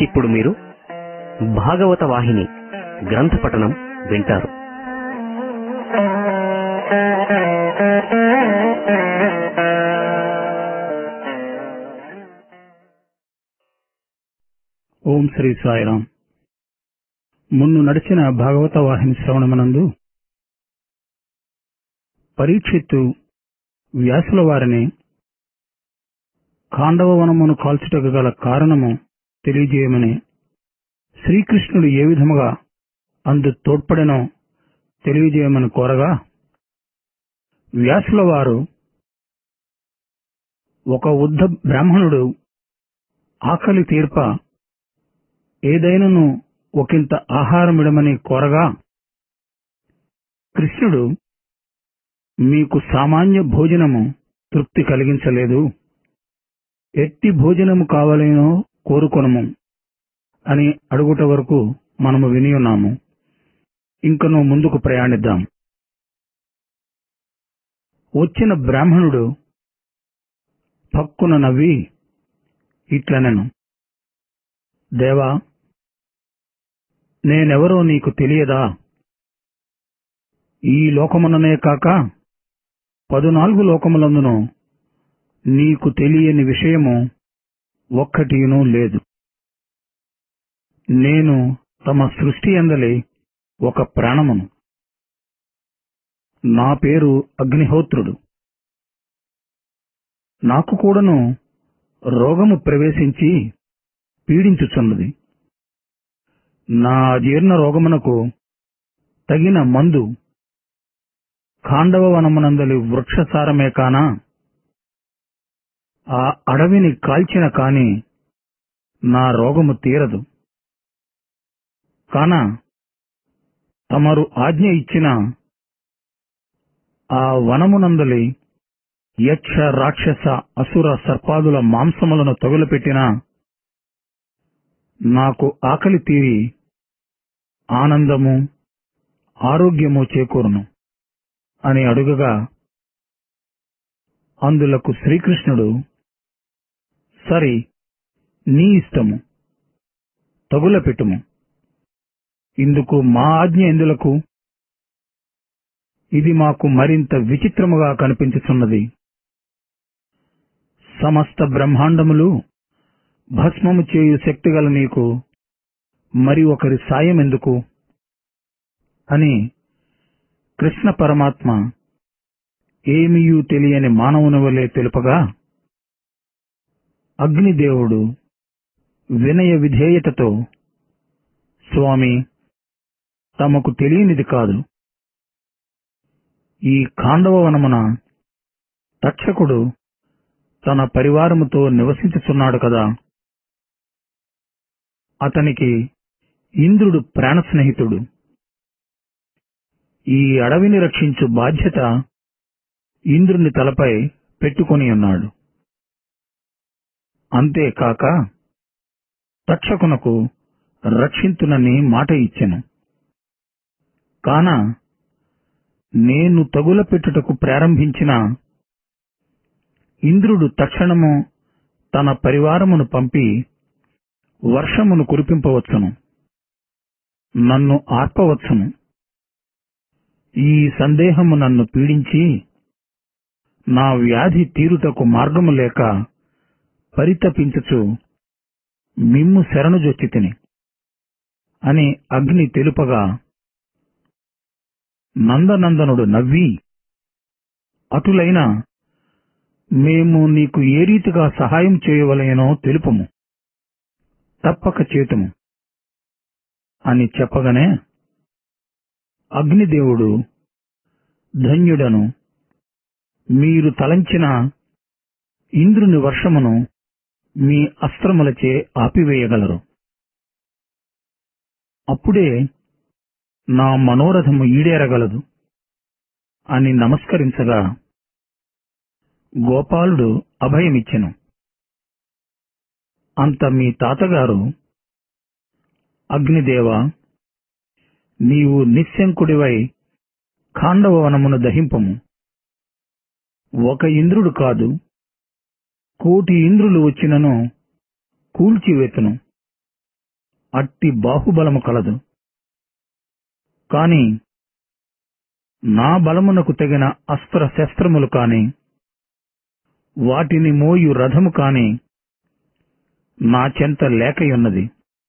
ఇప్పుడు మీరు భాగవత వాహిని గ్రంథ పఠనం వింటారు ఓం శ్రీ సాయిరాం మున్ను నడిచిన భాగవత వాహిని శ్రవణమనందు పరీక్షిత్తు వ్యాసుల వారిని ఖాండవవనమును కాల్చుటకు గల కారణము తెలియజేయమని శ్రీకృష్ణుడు ఏ విధముగా అందు తోడ్పడెనో తెలియజేయమని కోరగా వ్యాసుల వారు ఒక ఉద్ధ బ్రాహ్మణుడు ఆకలి తీర్ప ఏదైనను ఒకంత ఆహారమిడమని కోరగా కృష్ణుడు మీకు సామాన్య భోజనము తృప్తి కలిగించలేదు ఎట్టి భోజనము కావాలేనో కోరుకొనము అని అడుగుట వరకు మనము విని ఉన్నాము ఇంకను ముందుకు ప్రయాణిద్దాం వచ్చిన బ్రాహ్మణుడు పక్కున నవ్వి ఇట్లనెను దేవా నేనెవరో నీకు తెలియదా ఈ లోకముననే కాక పదునాలుగు లోకములందును నీకు తెలియని విషయము ఒక్కటినూ లేదు నేను తమ సృష్టి అందలి ఒక ప్రాణమును నా పేరు అగ్నిహోత్రుడు నాకు కూడాను రోగము ప్రవేశించి పీడించుచున్నది నా జీర్ణ రోగమునకు తగిన మందు ఖాండవ వనమునందలి వృక్షసారమే కానా ఆ అడవిని కాల్చిన కాని నా రోగము తీరదు కాన తమరు ఆజ్ఞ ఇచ్చిన ఆ వనమునందలి యక్ష రాక్షస అసుర సర్పాదుల మాంసములను తగులపెట్టినా నాకు ఆకలి తీరి ఆనందము ఆరోగ్యము చేకూరును అని అడుగగా అందులకు శ్రీకృష్ణుడు సరి నీ ఇష్టము తగులపెట్టుము ఇందుకు మా ఆజ్ఞ ఎందులకు ఇది మాకు మరింత విచిత్రముగా కనిపించుచున్నది సమస్త బ్రహ్మాండములు భస్మము చేయు శక్తిగల నీకు మరి ఒకరి సాయం ఎందుకు అని కృష్ణ పరమాత్మ ఏమియూ తెలియని మానవుని వలె తెలుపగా అగ్నిదేవుడు వినయ విధేయతతో స్వామి తమకు తెలియనిది కాదు ఈ ఖాండవ వనమున తక్షకుడు తన పరివారముతో నివసించుచున్నాడు కదా అతనికి ఇంద్రుడు ప్రాణ స్నేహితుడు ఈ అడవిని రక్షించు బాధ్యత ఇంద్రుని తలపై పెట్టుకొని ఉన్నాడు అంతేకాక తక్షకునకు రక్షింతునని మాట ఇచ్చెను కాన నేను తగుల పెట్టుటకు ప్రారంభించిన ఇంద్రుడు తక్షణము తన పరివారమును పంపి వర్షమును కురిపింపవచ్చును నన్ను ఆర్పవచ్చును ఈ సందేహము నన్ను పీడించి నా వ్యాధి తీరుటకు మార్గము లేక పరితపించుచు మిమ్ము శరణుజొచ్చి తిని అని అగ్ని తెలుపగా నందనందనుడు నవ్వి అటులైన మేము నీకు ఏ రీతిగా సహాయం చేయవలయనో తెలుపము తప్పక చేతుము అని చెప్పగానే అగ్నిదేవుడు ధన్యుడను మీరు తలంచిన ఇంద్రుని వర్షమును మీ అస్త్రములచే ఆపివేయగలరు అప్పుడే నా మనోరథము ఈడేరగలదు అని నమస్కరించగా గోపాలుడు అభయమిచ్చెను అంత మీ తాతగారు అగ్నిదేవ నీవు నిశ్శంకుడివై ఖాండవ వనమును దహింపము ఒక ఇంద్రుడు కాదు కోటి ఇంద్రులు వచ్చినను కూల్చివేతును అట్టి బాహుబలము కలదు కాని నా బలమునకు తగిన అస్త్ర శస్త్రములు కాని వాటిని మోయు రథము కాని నా చెంత లేకయున్నది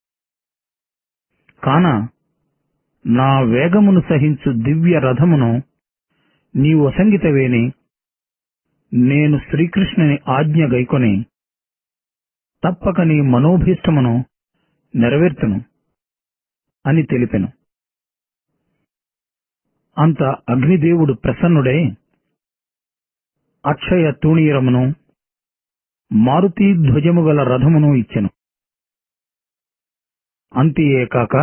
కాన నా వేగమును సహించు దివ్య రథమును నీవు అసంగితవేని నేను శ్రీకృష్ణుని ఆజ్ఞ గైకొని తప్పక నీ మనోభీష్టమును నెరవేర్తును అని తెలిపెను అంత అగ్నిదేవుడు ప్రసన్నుడై అక్షయ తూణీరమును మారుతి ధ్వజము గల రథమును ఇచ్చెను అంతియే కాక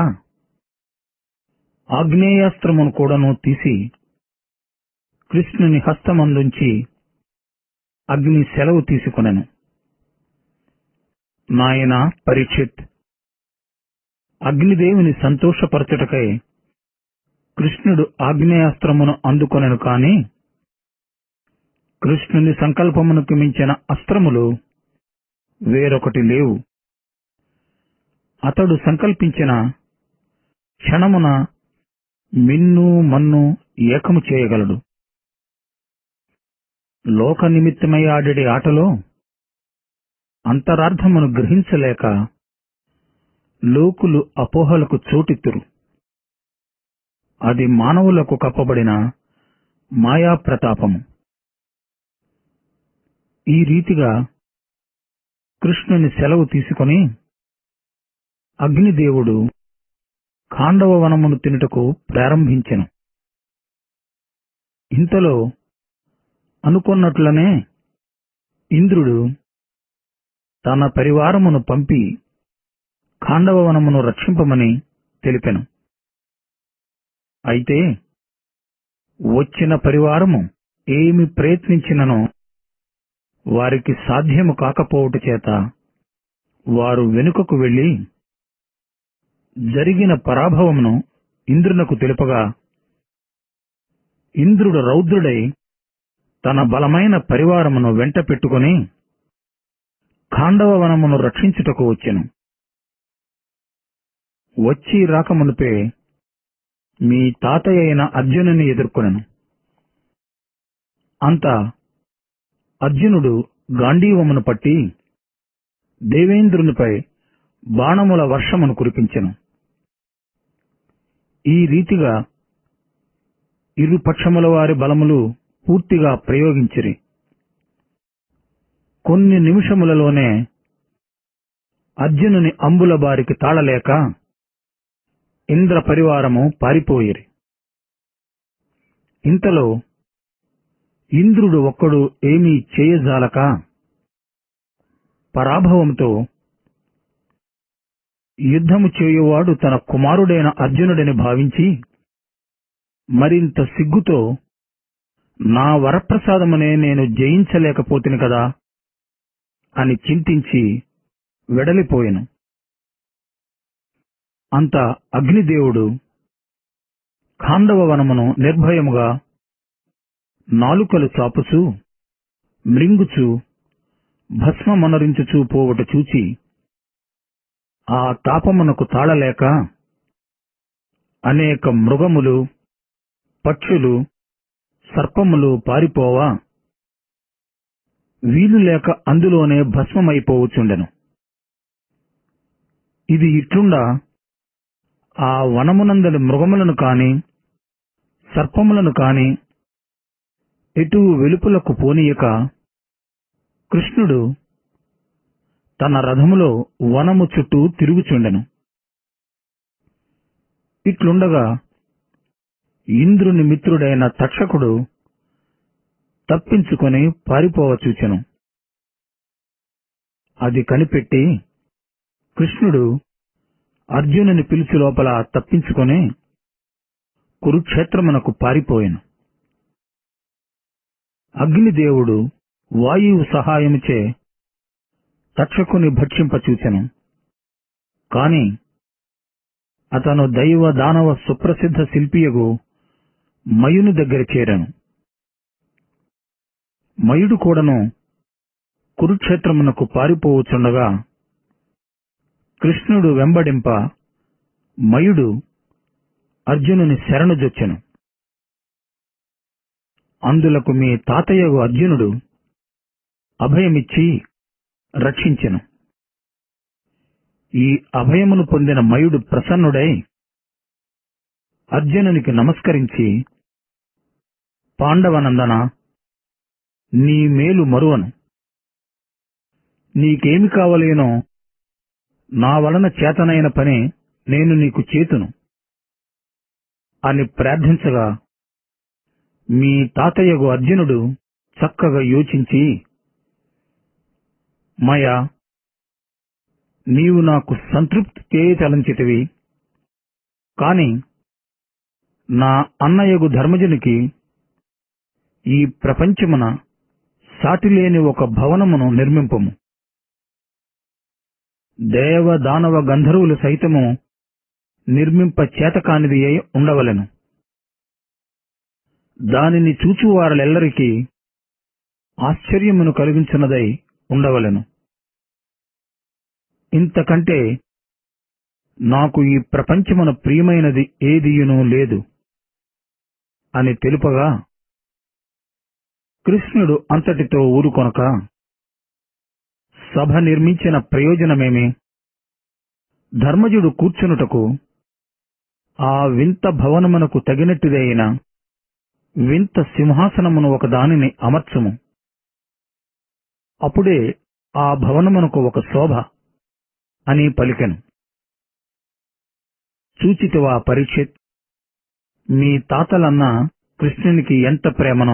ఆగ్నేయాస్త్రమును కూడాను తీసి కృష్ణుని హస్తమందుంచి అగ్ని సెలవు తీసుకొనెను నాయన పరీక్షిత్ అగ్నిదేవుని సంతోషపరచుటకై కృష్ణుడు ఆగ్నేయాస్త్రమును అందుకొనెను కాని కృష్ణుని సంకల్పమునకు మించిన అస్త్రములు వేరొకటి లేవు అతడు సంకల్పించిన క్షణమున మిన్ను మన్ను ఏకము చేయగలడు లోక నిమిత్తమై ఆడేటి ఆటలో అంతరార్థమును గ్రహించలేక లోకులు అపోహలకు చోటిత్తురు అది మానవులకు కప్పబడిన మాయా ప్రతాపము ఈ రీతిగా కృష్ణుని సెలవు తీసుకొని అగ్నిదేవుడు ఖాండవ వనమును తినుటకు ప్రారంభించెను ఇంతలో అనుకున్నట్లనే ఇంద్రుడు తన పరివారమును పంపి ఖాండవ వనమును రక్షింపమని తెలిపెను అయితే వచ్చిన పరివారము ఏమి ప్రయత్నించిననో వారికి సాధ్యము కాకపోవుట చేత వారు వెనుకకు వెళ్లి జరిగిన పరాభవమును ఇంద్రునకు తెలుపగా ఇంద్రుడు రౌద్రుడై తన బలమైన పరివారమును వెంట పెట్టుకుని ఖాండవ వనమును రక్షించుటకు వచ్చెను వచ్చి రాకమునుపే మీ తాతయ్య అయిన అర్జునుని ఎదుర్కొనెను అంత అర్జునుడు గాంధీవమును పట్టి దేవేంద్రునిపై బాణముల వర్షమును కురిపించెను ఈ రీతిగా ఇరు పక్షముల వారి బలములు పూర్తిగా ప్రయోగించిరి కొన్ని నిమిషములలోనే అర్జునుని అంబుల బారికి తాళలేక ఇంద్ర పరివారము పారిపోయిరి ఇంతలో ఇంద్రుడు ఒక్కడు ఏమీ చేయజాలక పరాభవంతో యుద్ధము చేయువాడు తన కుమారుడైన అర్జునుడని భావించి మరింత సిగ్గుతో నా వరప్రసాదమునే నేను జయించలేకపోతిని కదా అని చింతించి వెడలిపోయెను అంత అగ్నిదేవుడు ఖాండవ వనమును నిర్భయముగా నాలుకలు చాపుచూ మృంగుచూ భస్మమనరించుచూ పోవట చూచి ఆ తాపమునకు తాళలేక అనేక మృగములు పక్షులు సర్పములు పారిపోవా వీలు లేక అందులోనే భస్మమైపోవచుండెను ఇది ఇట్లుండా ఆ వనమునందలి మృగములను కాని సర్పములను కాని ఎటు వెలుపులకు పోనీయక కృష్ణుడు తన రథములో వనము చుట్టూ తిరుగుచుండెను ఇట్లుండగా ఇంద్రుని మిత్రుడైన తక్షకుడు తప్పించుకొని పారిపోవ చూచెను అది కనిపెట్టి కృష్ణుడు అర్జునుని పిలుచు లోపల తప్పించుకొని కురుక్షేత్రమునకు పారిపోయెను అగ్నిదేవుడు వాయువు సహాయముచే తక్షకుని భక్షింపచూచెను కాని అతను దైవ దానవ సుప్రసిద్ధ శిల్పియగు మయుని దగ్గర చేరాను మయుడు కూడాను కురుక్షేత్రమునకు పారిపోవచుండగా కృష్ణుడు వెంబడింప మయుడు అర్జునుని శరణుజొచ్చెను అందులకు మీ తాతయ్యగు అర్జునుడు అభయమిచ్చి రక్షించెను ఈ అభయమును పొందిన మయుడు ప్రసన్నుడై అర్జునునికి నమస్కరించి పాండవనందన నీ మేలు మరువను నీకేమి కావలేనో నా వలన చేతనైన పని నేను నీకు చేతును అని ప్రార్థించగా మీ తాతయ్యగు అర్జునుడు చక్కగా యోచించి మయా నీవు నాకు సంతృప్తి చేయతలంచితివి కాని నా అన్నయ్యగు ధర్మజునికి ఈ ప్రపంచమున సాటిలేని ఒక భవనమును నిర్మింపము దేవ దానవ గంధర్వులు సైతము నిర్మింప చేతకానిది అయి ఉండవలెను దానిని చూచువారలెల్లరికీ ఆశ్చర్యమును కలిగించున్నదై ఉండవలెను ఇంతకంటే నాకు ఈ ప్రపంచమున ప్రియమైనది ఏదియునూ లేదు అని తెలుపగా కృష్ణుడు అంతటితో ఊరుకొనక సభ నిర్మించిన ప్రయోజనమేమి ధర్మజుడు కూర్చునుటకు ఆ వింత భవనమునకు తగినట్టుదైన వింత సింహాసనమును ఒక దానిని అమర్చుము అప్పుడే ఆ భవనమునకు ఒక శోభ అని పలికెను చూచితివా పరీక్షిత్ మీ తాతలన్న కృష్ణునికి ఎంత ప్రేమనో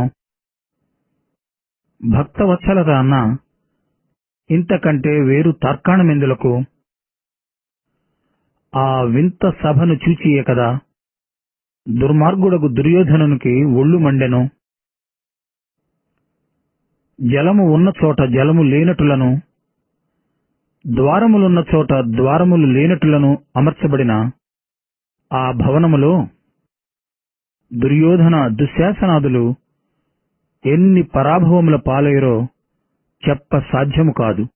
భక్తవత్సలత అన్న ఇంతకంటే వేరు తర్కాణమెందులకు ఆ వింత సభను చూచియే కదా దుర్మార్గుడకు దుర్యోధనునికి ఒళ్ళు మండెను జలము ఉన్న చోట జలము లేనటులను ద్వారములున్న చోట ద్వారములు లేనటులను అమర్చబడిన ఆ భవనములో దుర్యోధన దుశ్శాసనాదులు ఎన్ని పరాభవముల పాలైరో చెప్ప సాధ్యము కాదు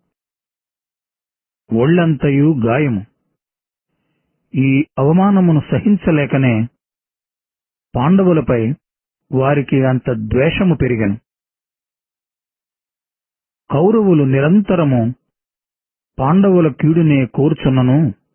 ఒళ్లంతయు గాయము ఈ అవమానమును సహించలేకనే పాండవులపై వారికి అంత ద్వేషము పెరిగను కౌరవులు నిరంతరము పాండవుల కీడునే కోరుచున్నను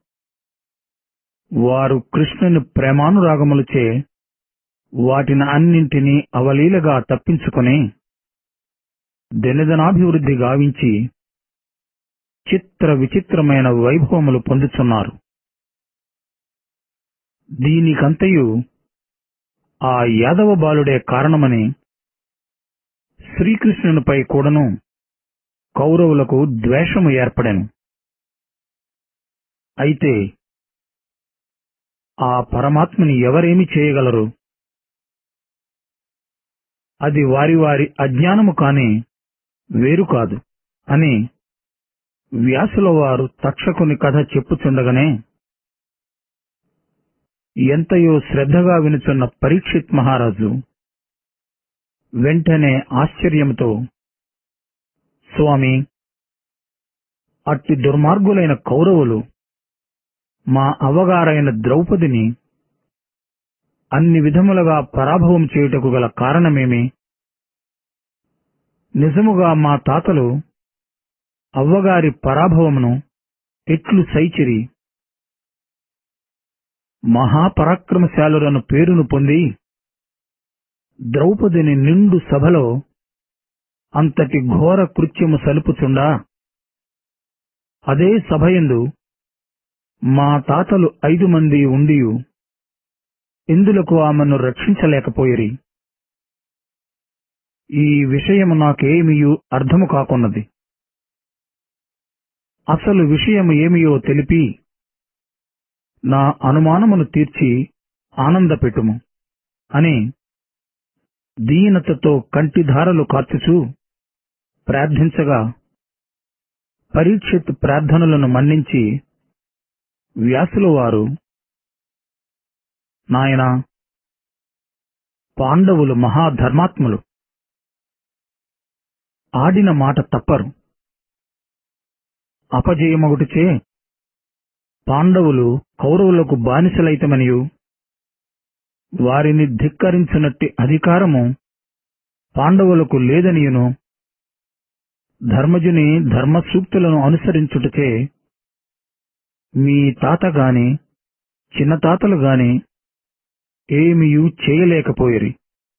వారు కృష్ణుని ప్రేమానురాగములచే వాటిని అన్నింటినీ అవలీలగా తప్పించుకొని దినదినాభివృద్ధి గావించి చిత్ర విచిత్రమైన వైభవములు పొందుచున్నారు దీనికంతయు ఆ యాదవ బాలుడే కారణమని శ్రీకృష్ణునిపై కూడాను కౌరవులకు ద్వేషము ఏర్పడెను అయితే ఆ పరమాత్మని ఎవరేమి చేయగలరు అది వారి వారి అజ్ఞానము కాని వేరు కాదు అని వ్యాసుల వారు తక్షకుని కథ చెప్పుచుండగానే ఎంతయో శ్రద్ధగా వినుచున్న పరీక్షిత్ మహారాజు వెంటనే ఆశ్చర్యంతో స్వామి అట్టి దుర్మార్గులైన కౌరవులు మా అవ్వగారైన ద్రౌపదిని అన్ని విధములుగా పరాభవం చేయుటకు గల కారణమేమి నిజముగా మా తాతలు అవ్వగారి పరాభవమును ఎట్లు సైచిరి మహాపరాక్రమశాలురను పేరును పొంది ద్రౌపదిని నిండు సభలో అంతటి ఘోర కృత్యము సలుపుచుండా అదే సభయందు మా తాతలు ఐదు మంది ఉండియు ఇందులకు ఆమెను రక్షించలేకపోయిరి ఈ విషయము నాకేమియు అర్థము కాకున్నది అసలు విషయము ఏమియో తెలిపి నా అనుమానమును తీర్చి ఆనందపెట్టుము అని దీనతతో కంటిధారలు కార్చుచూ ప్రార్థించగా పరీక్షిత్ ప్రార్థనలను మన్నించి వ్యాసుల వారు నాయనా పాండవులు మహాధర్మాత్ములు ఆడిన మాట తప్పరు అపజయమొకటిచే పాండవులు కౌరవులకు బానిసలైతమనియు వారిని ధిక్కరించునట్టి అధికారము పాండవులకు లేదనియును ధర్మజుని ధర్మసూక్తులను అనుసరించుటచే మీ తాత గాని చిన్న తాతలు గాని ఏమియు చేయలేకపోయిరి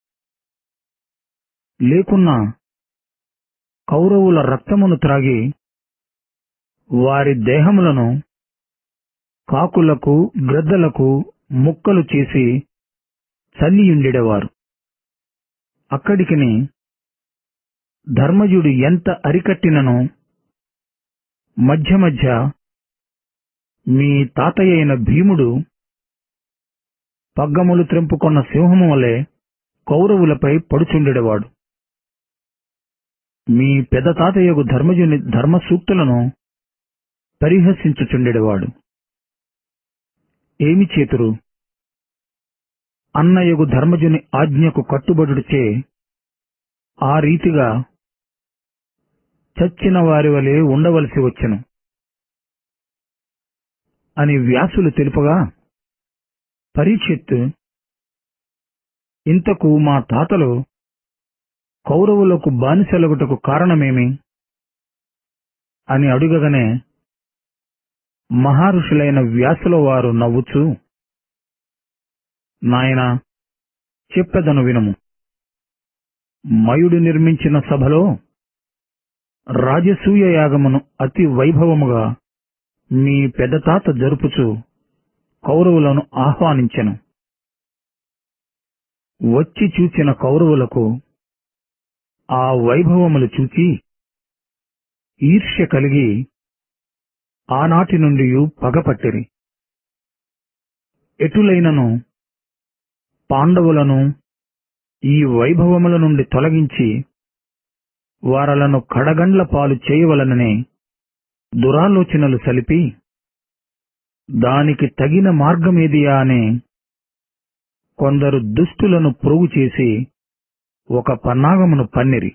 లేకున్నా కౌరవుల రక్తమును త్రాగి వారి దేహములను కాకులకు గ్రద్దలకు ముక్కలు చేసి చల్లియుండెడవారు అక్కడికిని ధర్మజుడు ఎంత అరికట్టినను మధ్య మధ్య మీ తాతయ్య అయిన భీముడు పగ్గములు త్రెంపుకొన్న సింహము వలె కౌరవులపై పడుచుండెడవాడు మీ పెద్ద తాతయ్యకు ధర్మజుని ధర్మసూక్తులను పరిహసించుచుండెడవాడు ఏమి చేతురు అన్నయ్యకు ధర్మజుని ఆజ్ఞకు కట్టుబడుచే ఆ రీతిగా చచ్చిన వారి వలె ఉండవలసి వచ్చెను అని వ్యాసులు తెలుపగా పరీక్షిత్ ఇంతకు మా తాతలు కౌరవులకు బానిసలగుటకు కారణమేమి అని అడుగగానే మహారుషులైన వ్యాసుల వారు నవ్వుచూ నాయనా చెప్పెదను వినము మయుడు నిర్మించిన సభలో రాజసూయ యాగమును అతి వైభవముగా మీ పెద్దతాత జరుపుచు కౌరవులను ఆహ్వానించెను వచ్చి చూచిన కౌరవులకు ఆ వైభవములు చూచి ఈర్ష్య కలిగి ఆనాటి నుండి పగపట్టిరి ఎటులైనను పాండవులను ఈ వైభవముల నుండి తొలగించి వారలను కడగండ్ల పాలు చేయవలననే దురాలోచనలు సలిపి దానికి తగిన మార్గమేదియా అనే కొందరు దుష్టులను పొరుగు చేసి ఒక పన్నాగమును పన్నిరి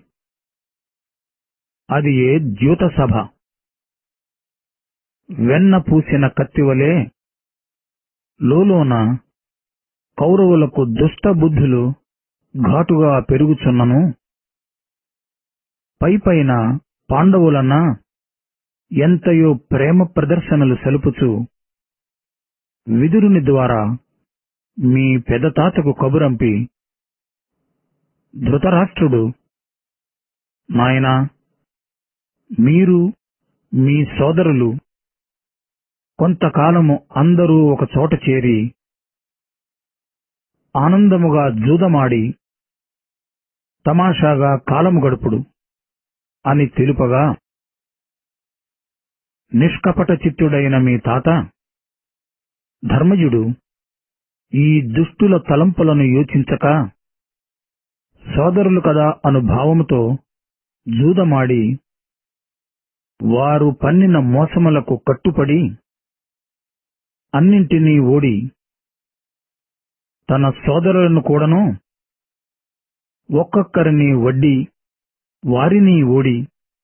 అది ఏ ద్యూత సభ వెన్న పూసిన కత్తివలే లోలోన కౌరవులకు దుష్ట బుద్ధులు ఘాటుగా పెరుగుచున్నను పైపైన పాండవులన్న ఎంతయో ప్రేమ ప్రదర్శనలు సలుపుచు విదురుని ద్వారా మీ పెదతాతకు కబురంపి ధృతరాష్ట్రుడు నాయనా మీరు మీ సోదరులు కొంతకాలము అందరూ ఒక చోట చేరి ఆనందముగా జూదమాడి తమాషాగా కాలము గడుపుడు అని తెలుపగా నిష్కపట చిత్తుడైన మీ తాత ధర్మజుడు ఈ దుష్టుల తలంపులను యోచించక సోదరులు కదా అను భావముతో జూదమాడి వారు పన్నిన మోసములకు కట్టుపడి అన్నింటినీ ఓడి తన సోదరులను కూడాను ఒక్కొక్కరిని వడ్డీ వారిని ఓడి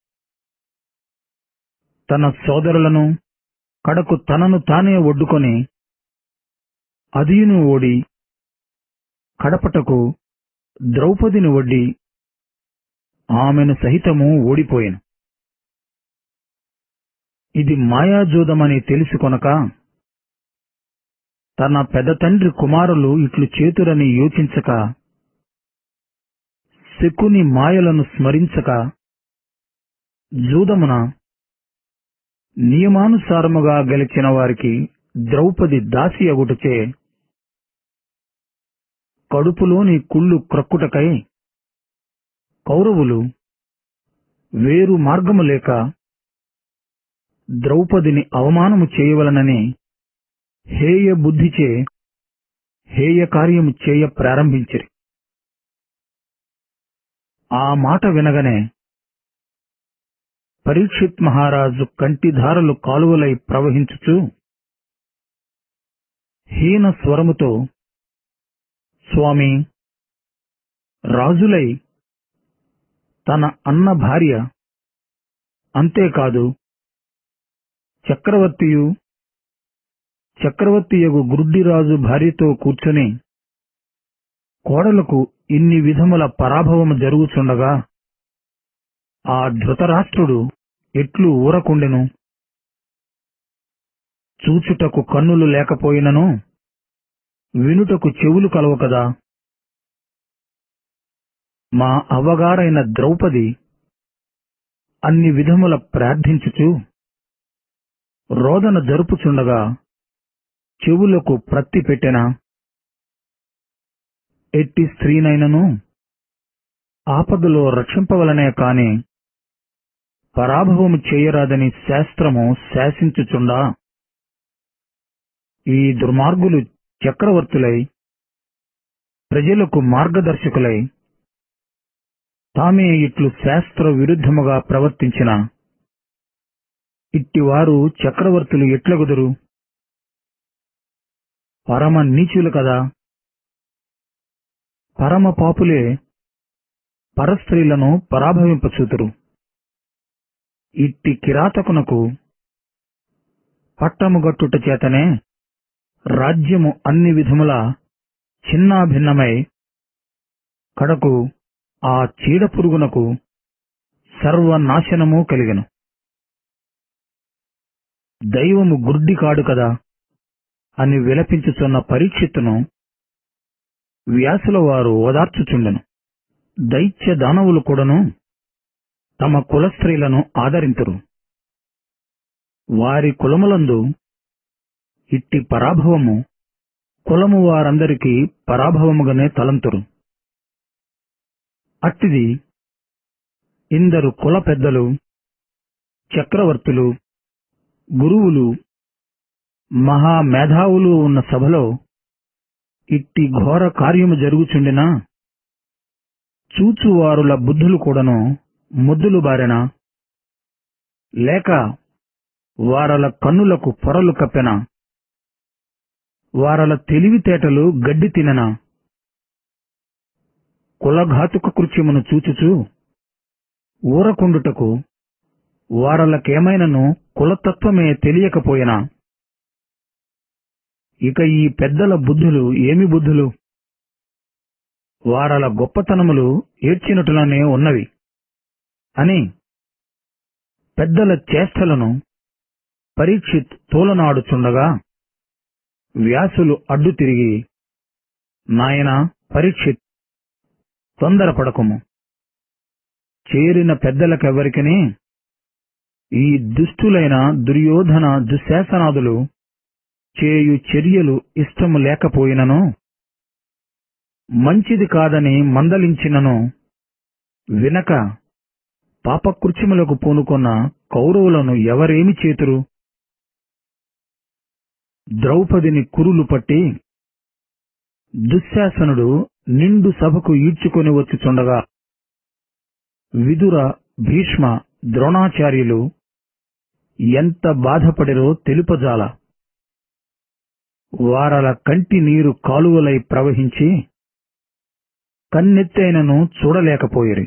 తన సోదరులను కడకు తనను తానే ఒడ్డుకొని అదియును ఓడి కడపటకు ద్రౌపదిని వడ్డి ఆమెను సహితము ఓడిపోయెను ఇది మాయాజూదమని తెలుసుకొనక తన పెద్ద తండ్రి కుమారులు ఇట్లు చేతురని యోచించక శకుని మాయలను స్మరించక జూదమున నియమానుసారముగా గెలిచిన వారికి ద్రౌపది దాసి అగుటచే కడుపులోని కుళ్ళు క్రక్కుటకై కౌరవులు వేరు మార్గము లేక ద్రౌపదిని అవమానము చేయవలనని హేయ బుద్ధిచే హేయ కార్యము చేయ ప్రారంభించిరి ఆ మాట వినగనే పరీక్షిత్ మహారాజు కంటిధారలు కాలువలై ప్రవహించుచు హీన స్వరముతో స్వామి రాజులై తన అన్న భార్య అంతేకాదు చక్రవర్తియు చక్రవర్తియగు గురుడ్డిరాజు భార్యతో కూర్చొని కోడలకు ఇన్ని విధముల పరాభవము జరుగుచుండగా ఆ ధృతరాష్ట్రుడు ఎట్లు ఊరకుండెను చూచుటకు కన్నులు లేకపోయినను వినుటకు చెవులు కలవు కదా మా అవ్వగారైన ద్రౌపది అన్ని విధముల ప్రార్థించుచు రోదన జరుపుచుండగా చెవులకు ప్రత్తి పెట్టెనా ఎట్టి స్త్రీనైనను ఆపదలో రక్షింపవలనే కాని పరాభవము చేయరాదని శాస్త్రము శాసించుచుండా ఈ దుర్మార్గులు చక్రవర్తులై ప్రజలకు మార్గదర్శకులై తామే ఇట్లు శాస్త్ర విరుద్ధముగా ప్రవర్తించిన ఇట్టివారు చక్రవర్తులు ఎట్లగుదురు పరమ నీచులు కదా పరమ పాపులే పరస్త్రీలను పరాభవింపచూతురు ఇట్టి కిరాతకునకు పట్టముగట్టుట చేతనే రాజ్యము అన్ని విధముల చిన్నాభిన్నమై కడకు ఆ చీడ పురుగునకు సర్వనాశనము కలిగెను దైవము గుడ్డి కాడు కదా అని విలపించుచున్న పరీక్షిత్తును వ్యాసుల వారు ఓదార్చుచుండెను దైత్య దానవులు కూడాను తమ కులస్త్రీలను ఆదరింతురు వారి కులములందు ఇట్టి పరాభవము కులము వారందరికీ పరాభవముగానే తలంతురు అట్టిది ఇందరు కుల పెద్దలు చక్రవర్తులు గురువులు మహామేధావులు ఉన్న సభలో ఇట్టి ఘోర కార్యము జరుగుచుండినా చూచువారుల బుద్ధులు కూడాను ముద్దులు బారెన లేక వారల కన్నులకు పొరలు కప్పెన వారల తెలివితేటలు గడ్డి తిననా కులఘాతుక కృత్యమును చూచుచూ ఊరకుండుటకు వారలకేమైనను కులతత్వమే తెలియకపోయినా ఇక ఈ పెద్దల బుద్ధులు ఏమి బుద్ధులు వారల గొప్పతనములు ఏడ్చినట్టులనే ఉన్నవి అని పెద్దల చేష్టలను పరీక్షిత్ తోలనాడుచుండగా వ్యాసులు అడ్డు తిరిగి నాయనా పరీక్షిత్ తొందరపడకము చేరిన పెద్దలకెవ్వరికని ఈ దుష్టులైన దుర్యోధన దుశ్శాసనాదులు చేయు చర్యలు ఇష్టము లేకపోయినను మంచిది కాదని మందలించినను వినక పాపకృత్యములకు పూనుకొన్న కౌరవులను ఎవరేమి చేతురు ద్రౌపదిని కురులు పట్టి దుశ్శాసనుడు నిండు సభకు ఈడ్చుకొని వచ్చుచుండగా విదుర భీష్మ ద్రోణాచార్యులు ఎంత బాధపడిరో తెలుపజాల వారల కంటి నీరు కాలువలై ప్రవహించి కన్నెత్తైనను చూడలేకపోయిరి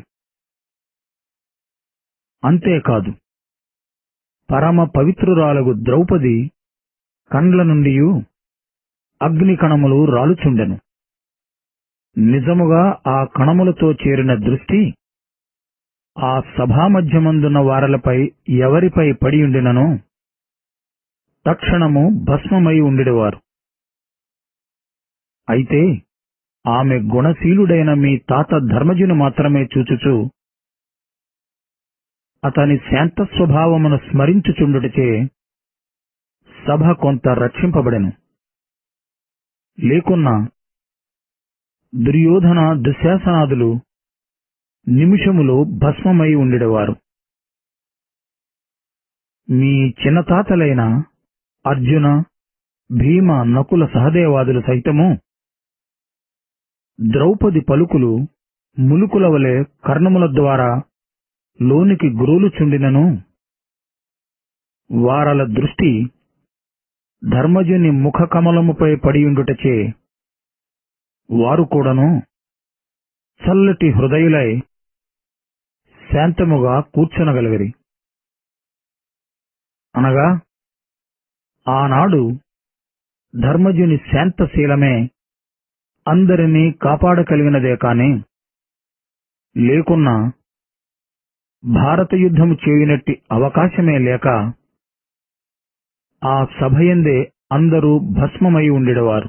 అంతేకాదు పరమ పవిత్రురాలగు ద్రౌపది కండ్ల నుండి అగ్ని కణములు రాలుచుండెను నిజముగా ఆ కణములతో చేరిన దృష్టి ఆ సభామధ్యమందున్న వారలపై ఎవరిపై పడియుండిననో తక్షణము భస్మమై ఉండిడవారు అయితే ఆమె గుణశీలుడైన మీ తాత ధర్మజును మాత్రమే చూచుచు అతని శాంత స్వభావమును స్మరించుచుండుటచే సభ కొంత రక్షింపబడెను లేకున్నా దుర్యోధన దుశ్శాసనాదులు నిమిషములో భస్మమై ఉండిడవారు మీ చిన్నతాతలైన అర్జున భీమ నకుల సహదేవాదులు సైతము ద్రౌపది పలుకులు ములుకుల వలె కర్ణముల ద్వారా లోనికి గురులుచుండినను వారల దృష్టి ధర్మజుని ముఖ కమలముపై పడియుండుటచే వారు కూడాను చల్లటి హృదయులై శాంతముగా కూర్చొనగలిగిరి అనగా ఆనాడు ధర్మజుని శాంతశీలమే అందరినీ కాపాడగలిగినదే కాని లేకున్నా భారత యుద్ధము చేయనట్టి అవకాశమే లేక ఆ సభయందే అందరూ భస్మమై ఉండేవారు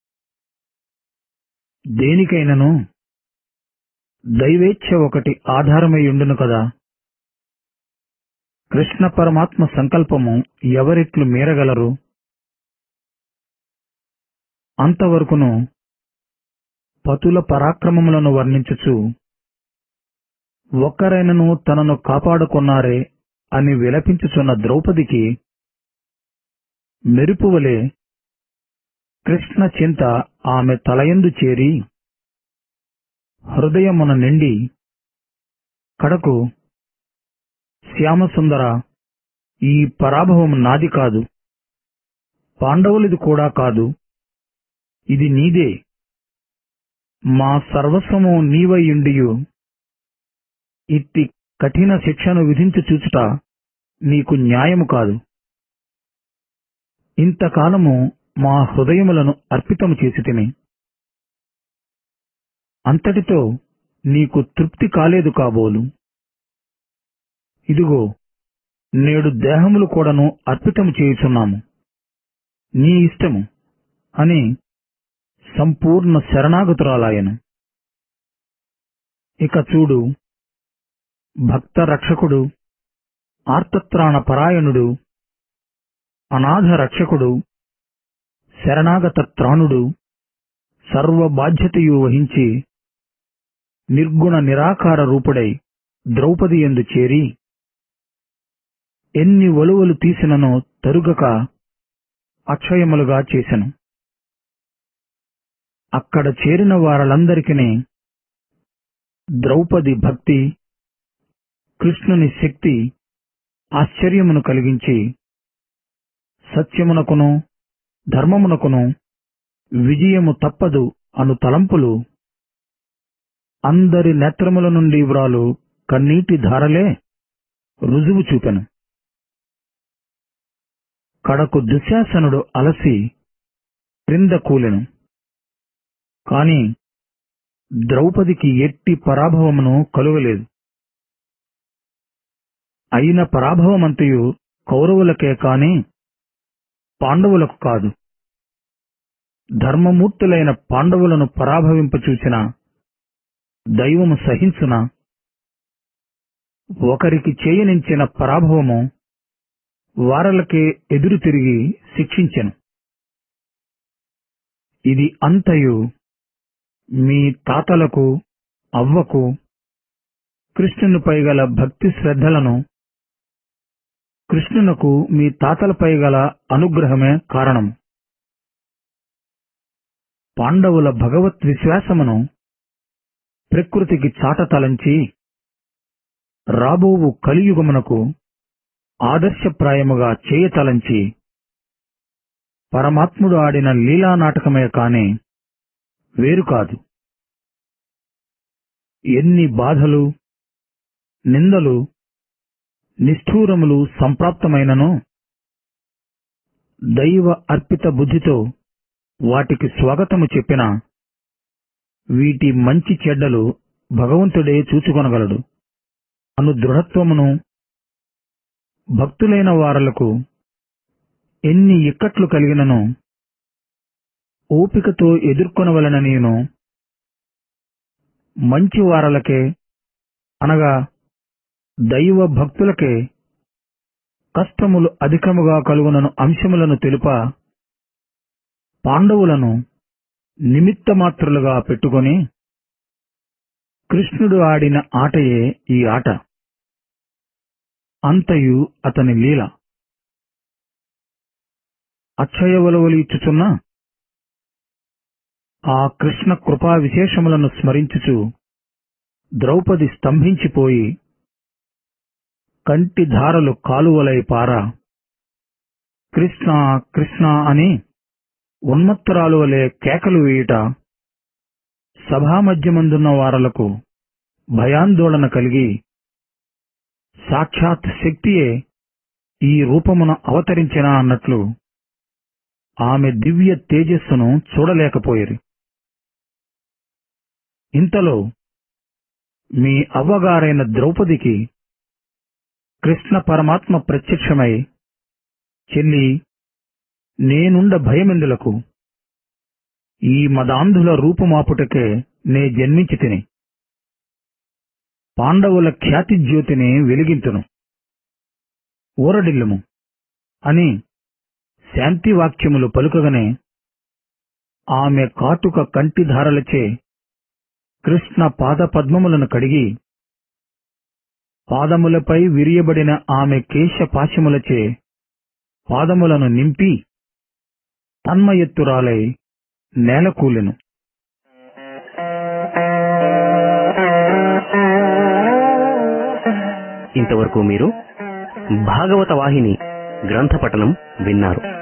దేనికైనను దైవేచ్ఛ ఒకటి ఆధారమై ఉండును కదా కృష్ణ పరమాత్మ సంకల్పము ఎవరెట్లు మీరగలరు అంతవరకును పతుల పరాక్రమములను వర్ణించుచు ఒక్కరైనను తనను కాపాడుకున్నారే అని విలపించుచున్న ద్రౌపదికి మెరుపువలే కృష్ణ చింత ఆమె తలయందు చేరి హృదయమున నిండి కడకు శ్యామసుందర ఈ పరాభవం నాది కాదు పాండవులది కూడా కాదు ఇది నీదే మా సర్వస్వము నీవయుండియు ఇట్టి కఠిన శిక్షను విధించి చూచుట నీకు న్యాయము కాదు ఇంతకాలము మా హృదయములను అర్పితము చేసి తిని అంతటితో నీకు తృప్తి కాలేదు కాబోలు ఇదిగో నేడు దేహములు కూడాను అర్పితము చేయుచున్నాము నీ ఇష్టము అని సంపూర్ణ శరణాగతురాలాయను ఇక చూడు భక్త రక్షకుడు ఆర్తత్రాణ పరాయణుడు అనాథ రక్షకుడు శరణాగత త్రాణుడు సర్వ బాధ్యతయు వహించి నిర్గుణ నిరాకార రూపుడై ద్రౌపది ఎందు చేరి ఎన్ని ఒలువలు తీసిననో తరుగక అక్షయములుగా చేసెను అక్కడ చేరిన వారలందరికీ ద్రౌపది భక్తి కృష్ణుని శక్తి ఆశ్చర్యమును కలిగించి సత్యమునకును ధర్మమునకును విజయము తప్పదు అను తలంపులు అందరి నేత్రముల నుండి వ్రాలు కన్నీటి ధారలే రుజువు చూపెను కడకు దుశ్శాసనుడు అలసి క్రింద కూలెను కాని ద్రౌపదికి ఎట్టి పరాభవమును కలుగలేదు అయిన పరాభవమంతయు కౌరవులకే కాని పాండవులకు కాదు ధర్మమూర్తులైన పాండవులను పరాభవింపచూచిన దైవము సహించున ఒకరికి చేయనించిన పరాభవము వారలకే ఎదురు తిరిగి శిక్షించెను ఇది అంతయు మీ తాతలకు అవ్వకు కృష్ణునిపై గల భక్తి శ్రద్ధలను కృష్ణునకు మీ తాతలపై గల అనుగ్రహమే కారణం పాండవుల భగవత్ విశ్వాసమును ప్రకృతికి చాటతలంచి రాబోవు కలియుగమునకు ఆదర్శప్రాయముగా చేయతలంచి పరమాత్ముడు ఆడిన లీలా నాటకమే కాని వేరు కాదు ఎన్ని బాధలు నిందలు నిష్ఠూరములు సంప్రాప్తమైనను దైవ అర్పిత బుద్ధితో వాటికి స్వాగతము చెప్పిన వీటి మంచి చెడ్డలు భగవంతుడే చూచుకొనగలడు అను దృఢత్వమును భక్తులైన వారలకు ఎన్ని ఇక్కట్లు కలిగినను ఓపికతో ఎదుర్కొనవలన నేను మంచి వారలకే అనగా దైవ భక్తులకే కష్టములు అధికముగా కలుగునను అంశములను తెలుప పాండవులను నిమిత్తమాత్రులుగా పెట్టుకొని కృష్ణుడు ఆడిన ఆటయే ఈ ఆట అంతయు అతని లీల అక్షయ ఒలవలు ఇచ్చుచున్న ఆ కృష్ణ కృపా విశేషములను స్మరించుచు ద్రౌపది స్తంభించిపోయి కంటి ధారలు కాలువలై పారా కృష్ణ కృష్ణ అని ఉన్మత్తురాలు వలె కేకలు వేయుట సభామధ్యమందున్న వారలకు భయాందోళన కలిగి సాక్షాత్ శక్తియే ఈ రూపమున అవతరించిన అన్నట్లు ఆమె దివ్య తేజస్సును చూడలేకపోయేది ఇంతలో మీ అవ్వగారైన ద్రౌపదికి కృష్ణ పరమాత్మ ప్రత్యక్షమై చెల్లి నేనుండ భయమెందులకు ఈ మదాంధుల రూపుమాపుటకే నే జన్మించి తిని పాండవుల ఖ్యాతి జ్యోతిని వెలిగింతును ఊరడిల్లుము అని శాంతి వాక్యములు పలుకగానే ఆమె కాటుక కంటిధారలచే కృష్ణ పాద పద్మములను కడిగి పాదములపై విరియబడిన ఆమె కేశపాశములచే పాదములను నింపి తన్మయత్తురాలై నేలకూలెను ఇంతవరకు మీరు భాగవత వాహిని గ్రంథ పఠనం విన్నారు